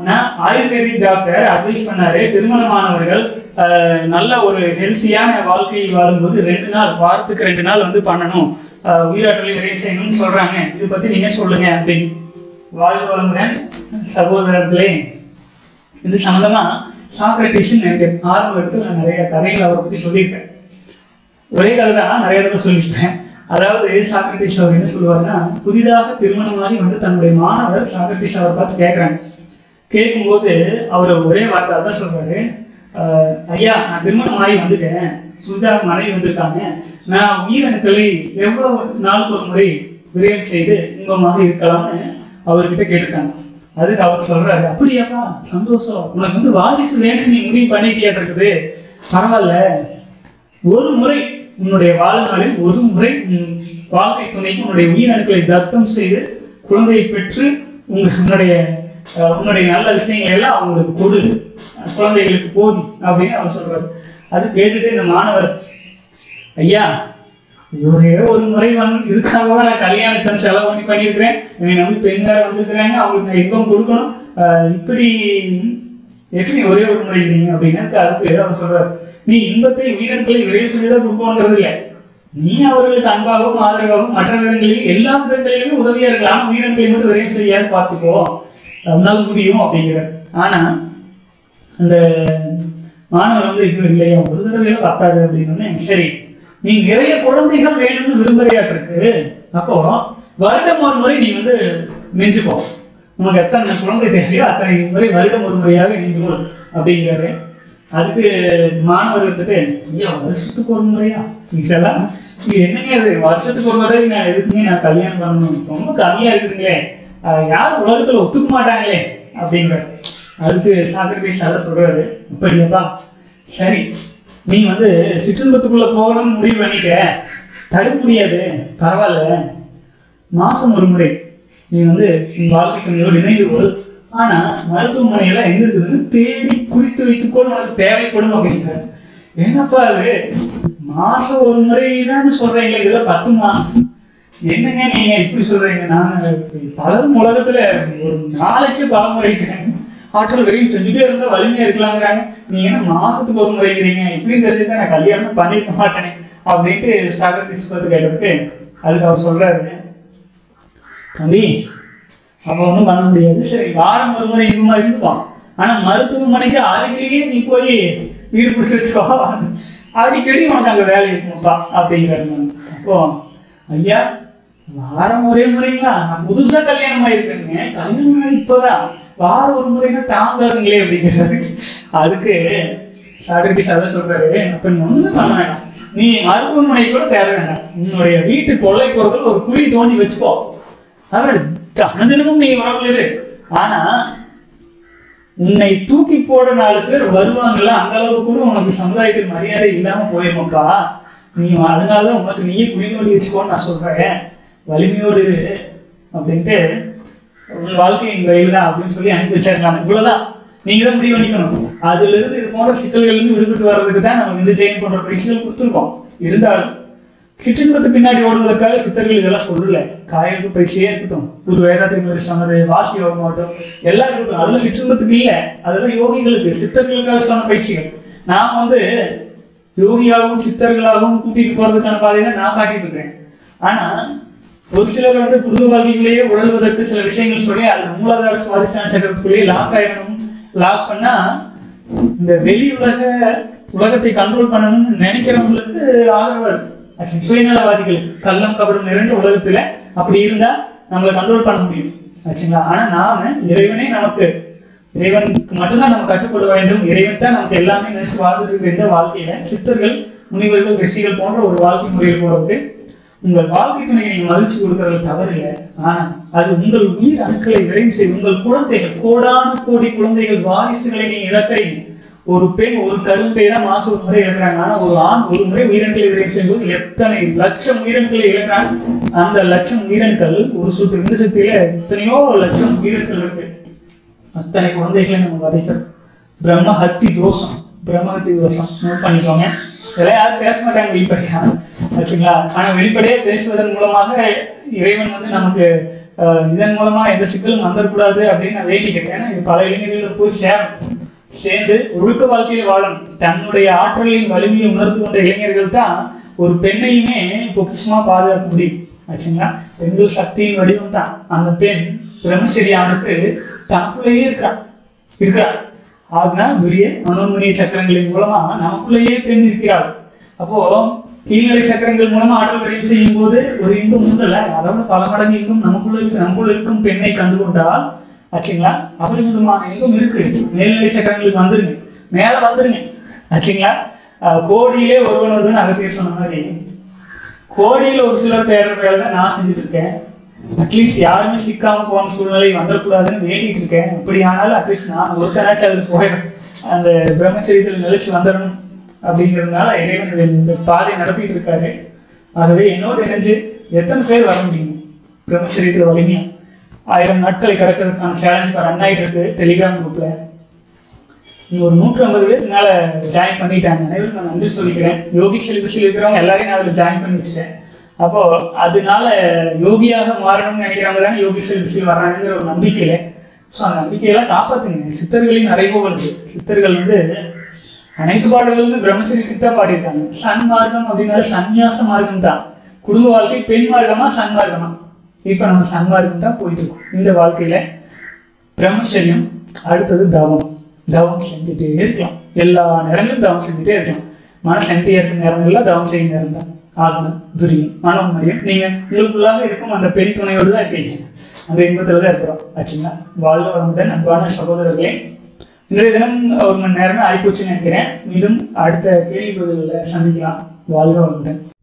ஆனா ayurvedic doctor advice பண்ணாரு திருமணமானவர்கள் ஆஹ், நல்ல ஒரு ஹெல்த்தியான வாழ்க்கை வாழும்போது ரெண்டு நாள் வாரத்துக்கு ரெண்டு நாள் வந்து பண்ணணும் ஆஹ், உயிராற்றலை விரைவு செய்யணும்னு சொல்றாங்க இது பத்தி நீங்க சொல்லுங்க அப்படின்னு வாழ்க வளமுடன் சகோதரர்களே இது சம்பந்தமா சாக்ரட்டிஸ்ன்னு நினைக்கிறேன் ஆரம்ப இடத்துல நான் நிறைய கதைகள் அவரை பத்தி சொல்லியிருப்பேன் ஒரே கதை தான் நிறைய தடவை சொல்லியிருப்பேன் அதாவது சாக்ரட்டிஸ் அவர் என்ன சொல்லுவாருன்னா புதிதாக திருமணமாகி வந்து தன்னுடைய மாணவர் சாக்ரட்டிஸ் அவர் பார்த்து கேட்குறாங்க கேட்கும்போது அவர் ஒரே வார்த்தை தான் சொல்றாரு "ஆஹ், ஐயா நான் திருமணம் ஆகி வந்துட்டேன் புதிதாக மனைவி வந்திருக்காங்க நான் உயிரணுக்களை எவ்வளவு நாளுக்கு ஒரு முறை விரயம் செய்து இன்பமாக இருக்கலாம்னு அவர்கிட்ட கேட்டிருக்காங்க அதுக்கு அவர் சொல்றாரு அப்படியாப்பா சந்தோஷம் உனக்கு வந்து வாரிசு வேணும்னு நீ முடிவு பண்ணிட்டியா இருக்குது பரவாயில்ல ஒரு முறை உன்னுடைய வாழ்நாளில் ஒரு முறை உன் வாழ்க்கை துணைக்கு உன்னுடைய உயிரணுக்களை தத்தம் செய்து குழந்தையை பெற்று உங்க உன்னுடைய அஹ், உன்னுடைய நல்ல விஷயங்களை எல்லாம் அவங்களுக்கு கொடு அஹ், குழந்தைகளுக்கு போதி அப்படின்னு அவர் சொல்றாரு அது கேட்டுட்டு இந்த மாணவர் ஐயா ஒரே ஒரு முறை வந்து இதுக்காகவா நான் கல்யாணத்தை செலவு பண்ணி பண்ணியிருக்கிறேன் என்னை நம்பி பெண் வேற வந்திருக்கிறாங்க அவங்களுக்கு நான் இன்பம் கொடுக்கணும் ஆஹ் இப்படி எப்படி ஒரே ஒரு முறை நீங்க அப்படின்னா அதுக்கு அவர் சொல்றாரு நீ இன்பத்தை உயிரினங்களை விரைவு செய்தான் கொடுக்கணுங்கிறது இல்லை நீ அவர்களுக்கு அன்பாகவும் ஆதரவாகவும் மற்ற விதங்களிலும் எல்லா விதங்களிலுமே உதவியா இருக்கலாம் ஆனா உயிரினங்களை மட்டும் விரைவு செய்யாது பார்த்துக்கோ அதனால முடியும் அப்படிங்கிறார் ஆனா அந்த மாணவர் வந்து இது இல்லையா ஒரு தடவையில பத்தாது அப்படின்னு சரி நீ நிறைய குழந்தைகள் வேணும்னு விரும்புறியாட்டிருக்கு அப்போ வருடம் ஒரு முறை நீ வந்து நெஞ்சுக்கோ உனக்கு எத்தனை குழந்தை தேவையோ அத்தனை முறை வருடம் ஒரு முறையாக நெஞ்சுக்கோ அப்படிங்கிறாரு அதுக்கு மாணவர் இருந்துட்டு ஐயா வருஷத்துக்கு ஒரு முறையா இதெல்லாம் இது என்னங்க இது வருஷத்துக்கு ஒரு முறை நான் எதுக்குங்க நான் கல்யாணம் பண்ணணும் ரொம்ப கம்மியா இருக்குதுங்களே அஹ் யாரும் உலகத்துல ஒத்துக்க மாட்டாங்களே அப்படிங்கிறார் அதுக்கு சாக்ரட்டிஸ் அதை சொல்றாரு அப்படியாப்பா சரி நீ வந்து சிற்றின்பத்துக்குள்ள போகணும்னு முடிவு பண்ணிட்ட தடுக்க முடியாது பரவாயில்ல மாசம் ஒரு முறை நீ வந்து உன் வாழ்க்கை துணையோடு இணைந்து கொள் ஆனா மருத்துவமனையெல்லாம் எங்க இருக்குதுன்னு தேடி குறித்து வைத்துக்கொள் உனக்கு தேவைப்படும் அப்படிங்கிறார் என்னப்பா அது மாசம் ஒரு முறை தான் சொல்றீங்களே இதுல பத்துமா என்னங்க நீங்க இப்படி சொல்றீங்க நான் பலரும் உலகத்துல ஒரு நாளைக்கு பல முறைக்கிறேன் ஆற்றல் வரையும் செஞ்சுட்டே இருந்தா வலிமையா இருக்கலாங்கிறாங்க நீங்க என்ன மாசத்துக்கு ஒரு முறைக்கிறீங்க இப்படின்னு தெரிஞ்சுதான் நான் கல்யாணம் பண்ணிருக்க மாட்டேனே அப்படின்ட்டு சாக்ரட்டிஸ் பார்த்து கேட்டதுக்கு அதுக்கு அவர் சொல்றாரு தம்பி அப்ப ஒன்றும் பண்ண முடியாது சரி வாரம் ஒரு முறை இன்பமா இருந்துப்பான் ஆனா மருத்துவமனைக்கு அருகிலேயே நீ போய் வீடு பிடிச்சி வச்சுக்கோ அடிக்கடி உனக்கு அங்க வேலை இருக்கும்ப்பா அப்படிங்கிறாரு நான். அப்போ ஐயா வாரம் ஒரே முறைங்களா நான் புதுசா கல்யாணம் ஆயிருக்கேங்க கல்யாணம் ஆகி இப்பதான் வாரம் ஒரு முறைன்னா தாங்காதுங்களே அப்படிங்கிறாரு அதுக்கு சாக்ரட்டிஸ் அதை சொல்றாரு அப்ப நீ ஒண்ணுமே பண்ண வேண்டாம் நீ மருத்துவமனை கூட தேட வேண்டாம் உன்னுடைய வீட்டு கொள்ளை போறதுல ஒரு குழி தோண்டி வச்சுக்கோ அதோட அனுதினமும் நீ உறவுல இரு ஆனா உன்னை தூக்கி போட நாலு பேர் வருவாங்கல்ல அந்த அளவுக்கு கூட உனக்கு சமுதாயத்தில் மரியாதை இல்லாம போயிருமோக்கா நீ அதனாலதான் உனக்கு நீயே குழி தோண்டி வச்சுக்கோன்னு நான் சொல்றேன் வலிமையோடு இரு அப்படின்ட்டு உன் வாழ்க்கை என் கையில் தான் அப்படின்னு சொல்லி அனுப்பி வச்சிருக்காங்க இவ்வளவுதான் நீங்க தான் முடிவு பண்ணிக்கணும் அதுல இருந்து இது போன்ற சிக்கல்கள் இருந்து விடுபட்டு வர்றதுக்கு தான் நம்ம இந்த ஜெயம் போன்ற பயிற்சிகள் கொடுத்துருக்கோம் இருந்தாலும் சிற்றின்பத்து பின்னாடி ஓடுவதற்காக சித்தர்கள் இதெல்லாம் சொல்லல காயல்பு பயிற்சியே இருக்கட்டும் ஒரு வேதாத்திரி மாதிரி சொன்னது வாசி யோகம் ஆகட்டும் எல்லாம் இருக்கட்டும் அதுல சிற்றின்பத்துக்கு இல்ல அதெல்லாம் யோகிகளுக்கு சித்தர்களுக்காக சொன்ன பயிற்சிகள் நான் வந்து யோகியாகவும் சித்தர்களாகவும் கூட்டிட்டு போறதுக்கான பாதையில நான் காட்டிட்டு இருக்கேன் ஆனா ஒரு சிலர் வந்து குடும்ப வாழ்க்கையிலேயே உழல்வதற்கு சில விஷயங்கள் சொல்லி அது மூலாதார சுவாதிஷ்டான சக்கரத்துக்குள்ளேயே லாக் ஆயிடணும் லாக் பண்ணா இந்த வெளி உலக உலகத்தை கண்ட்ரோல் பண்ணணும்னு நினைக்கிறவங்களுக்கு ஆதரவா இருக்கு அது சுயநலவாதிகளுக்கு கள்ளம் கபடம் நிறைந்த உலகத்துல அப்படி இருந்தா நம்மளை கண்ட்ரோல் பண்ண முடியும் ஆச்சுங்களா ஆனா நாம இறைவனே நமக்கு இறைவனுக்கு மட்டும்தான் நம்ம கட்டுப்பட வேண்டும் இறைவன் தான் நமக்கு எல்லாமே நினைச்சு வாழ்ந்துட்டு இருக்க இந்த வாழ்க்கையில சித்தர்கள் முனிவர்கள் ரிஷிகள் போன்ற ஒரு வாழ்க்கை முறையில் போறது உங்கள் வாழ்க்கை துணையை நீங்க மகிழ்ச்சி கொடுக்கறது தவறு இல்லை ஆனா அது உங்கள் உயிர் அணுக்களை விரைவு செய்யும் உங்கள் குழந்தைகள் கோடான கோடி குழந்தைகள் வாரிசுகளை நீங்க இழக்கிறீங்க ஒரு பெண் ஒரு கருப்பை தான் மாசம் ஒரு முறை இழக்கிறாங்க ஆனா ஒரு ஆண் ஒரு முறை உயிரணுக்களை விரைவு செய்யும்போது எத்தனை லட்சம் உயிரணுக்களை இழக்கிறாங்க அந்த லட்சம் உயிரணுக்கள் ஒரு சுற்று இந்த சக்தியில எத்தனையோ லட்சம் உயிரணுக்கள் இருக்கு அத்தனை குழந்தைகளை நம்ம வதைக்கிறோம் பிரம்மஹத்தி தோஷம் பிரம்மஹத்தி தோஷம் நோட் பண்ணிக்கோங்க இதெல்லாம் யாரும் பேச மாட்டாங்க வெளிப்படையா ஆச்சுங்களா ஆனா வெளிப்படையா பேசுவதன் மூலமாக இறைவன் வந்து நமக்கு அஹ், இதன் மூலமா எந்த சிக்கலும் வந்துடக்கூடாது அப்படின்னு நான் வேண்டிக்கிறேன் ஏன்னா இது பல இளைஞர்களுக்கு போய் சேரும் சேர்ந்து ஒழுக்க வாழ்க்கையை வாழணும் தன்னுடைய ஆற்றலின் வலிமையை உணர்ந்து கொண்ட இளைஞர்கள் தான் ஒரு பெண்ணையுமே பொக்கிஷமா பாதுகாக்க முடியும் ஆச்சுங்களா பெண்கள் சக்தியின் வடிவம் தான் அந்த பெண் பிரம்மச்சரியானுக்கு தனக்குள்ளேயே இருக்கிறான் இருக்கிறாள் ஆகுனா துரிய மனோன்மணிய சக்கரங்களின் மூலமா நமக்குள்ளேயே பெண் இருக்கிறாள் அப்போ கீழ்நிலை சக்கரங்கள் மூலமா ஆற்றல் விரைவு செய்யும் போது ஒரு இன்பம் உண்டல்ல அதோட பல மடங்கு இன்பம் நமக்குள்ள இருக்கு நமக்குள்ள இருக்கும் பெண்ணை கண்டு கொண்டால் ஆச்சுங்களா அபரிமிதமான இன்பம் இருக்கு மேல்நிலை சக்கரங்களுக்கு வந்துருங்க மேல வந்துருங்க ஆச்சுங்களா அஹ் கோடியிலே ஒருவன் ஒருவன் அகத்தியர் சொன்ன மாதிரி கோடியில் ஒரு சிலர் தேடுற வேலை தான் நான் செஞ்சுட்டு இருக்கேன் அட்லீஸ்ட் யாருமே சிக்காம போன சூழ்நிலை வந்துடக்கூடாதுன்னு வேண்டிட்டு இருக்கேன் அப்படியானாலும் அட்லீஸ்ட் நான் ஒருத்தனாச்சும் அதில் போயிடும் அந்த பிரம்மச்சரியத்தில் நிலைச்சு வந்துடணும் அப்படிங்கிறதுனால இறைவன் இது இந்த பாதை நடத்திட்டு இருக்காரு ஆகவே என்னோடு இணைஞ்சு எத்தனை பேர் வர முடியும் பிரம்மச்சரியத்தில் வலிமையா ஆயிரம் நாட்களை கடக்கிறதுக்கான சேலஞ்ச் ரன் ஆயிட்டு இருக்கு டெலிகிராம் குரூப்ல இன்னும் ஒரு நூற்றி ஐம்பது பேர் மேல ஜாயின் பண்ணிட்டாங்க அனைவரும் நான் நன்றி சொல்லிக்கிறேன் யோகி சிலிபஸில் இருக்கிறவங்க எல்லாரையும் நான் அதில் ஜாயின் பண்ணி வச்சிட்டேன் அப்போ அதனால யோகியாக மாறணும்னு நினைக்கிறவங்க தானே யோகி சிலிபஸில் வர்றாங்கிற ஒரு நம்பிக்கையில ஸோ அந்த நம்பிக்கையெல்லாம் காப்பாத்துங்க சித்தர்களின் அறைகோவல் இது சித்தர்கள் வந்து அனைத்து பாடல்களுமே பிரம்மச்சரியத்தை தான் பாடியிருக்காங்க சன்மார்க்கம் அப்படின்னால சந்நியாச மார்க்கம் தான் குடும்ப வாழ்க்கை பெண் மார்க்கமா சன்மார்க்கமா இப்போ நம்ம சன்மார்க்கம் தான் போயிட்டு இருக்கோம் இந்த வாழ்க்கையில பிரம்மச்சரியம் அடுத்தது தவம் தவம் செஞ்சுட்டே இருக்கலாம் எல்லா நேரங்களும் தவம் செஞ்சுட்டே இருக்கலாம் மனசு எம்டியா இருக்கும் நேரங்கள்ல தவம் செய்யும் நேரம் தான் ஆத்ம துரியம் மனம் மரியம் நீங்க உங்களுக்குள்ளாக இருக்கும் அந்த பெண் துணையோடு தான் இருக்கீங்க அந்த இன்பத்துல தான் இருக்கிறோம் ஆச்சுங்களா வாழ்க வளமுடன் அன்பான சகோதரர்களே இன்றைய தினம் ஒரு மணி நேரமே ஆயிப்போச்சுன்னு நினைக்கிறேன் மீண்டும் அடுத்த கேள்வி பதிலில் சந்திக்கலாம் வாழ்க வளமுடன்